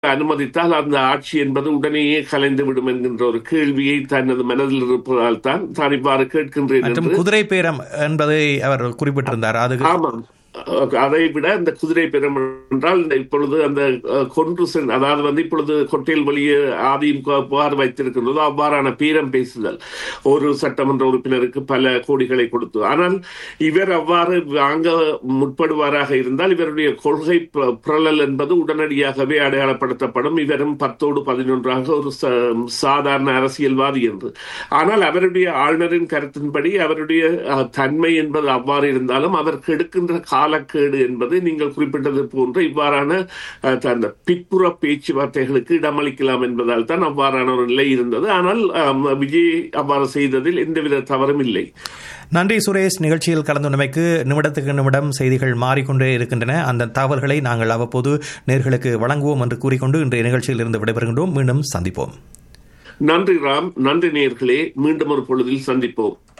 அனுமதித்தால் அந்த ஆட்சி என்பது உடனேயே கலைந்து விடும் என்கின்ற ஒரு கேள்வியை தனது மனதில் இருப்பதால் தான் தான் இவ்வாறு கேட்கின்றேன் மற்றும் என்று குதிரை பேரம் என்பதை அவர் குறிப்பிட்டிருந்தார் அது ஆமாம் அஹ் அதை விட இந்த குதிரை பெரும் என்றால் இந்த இப்பொழுது அந்த அஹ், கொன்று சென் அதாவது வந்து இப்பொழுது கொட்டையில் வழியே ஆதியும் புகார் வைத்திருக்கின்றதோ அவ்வாறான பீரம் பேசுதல் ஒரு சட்டமன்ற உறுப்பினருக்கு பல கோடிகளை கொடுத்து ஆனால் இவர் அவ்வாறு வாங்க முற்படுவாராக இருந்தால் இவருடைய கொள்கை ப- புரளல் என்பது உடனடியாகவே அடையாளப்படுத்தப்படும் இவரும் பத்தோடு பதினொன்றாக ஒரு ச- சாதாரண அரசியல்வாதி என்று ஆனால் அவருடைய ஆளுநரின் கருத்தின்படி அவருடைய அஹ், தன்மை என்பது அவ்வாறு இருந்தாலும் அவர் கெடுக்கின்ற காலக்கேடு என்பது நீங்கள் குறிப்பிட்டது போன்ற இவ்வாறான அஹ், அந்த பிற்புற பேச்சுவார்த்தைகளுக்கு இடமளிக்கலாம் என்பதால் தான் அவ்வாறான ஒரு நிலை இருந்தது ஆனால் அம், விஜய் அவ்வாறு செய்ததில் எந்தவித தவறும் இல்லை நன்றி சுரேஷ் நிகழ்ச்சியில் கலந்துள்ளமைக்கு நிமிடத்துக்கு நிமிடம் செய்திகள் மாறிக்கொண்டே இருக்கின்றன அந்த தகவல்களை நாங்கள் அவ்வப்போது நேர்களுக்கு வழங்குவோம் என்று கூறிக்கொண்டு இன்றைய நிகழ்ச்சியில் இருந்து விடைபெறுகின்றோம் மீண்டும் சந்திப்போம் நன்றி ராம் நன்றி நேயர்களே மீண்டும் ஒரு பொழுதில் சந்திப்போம்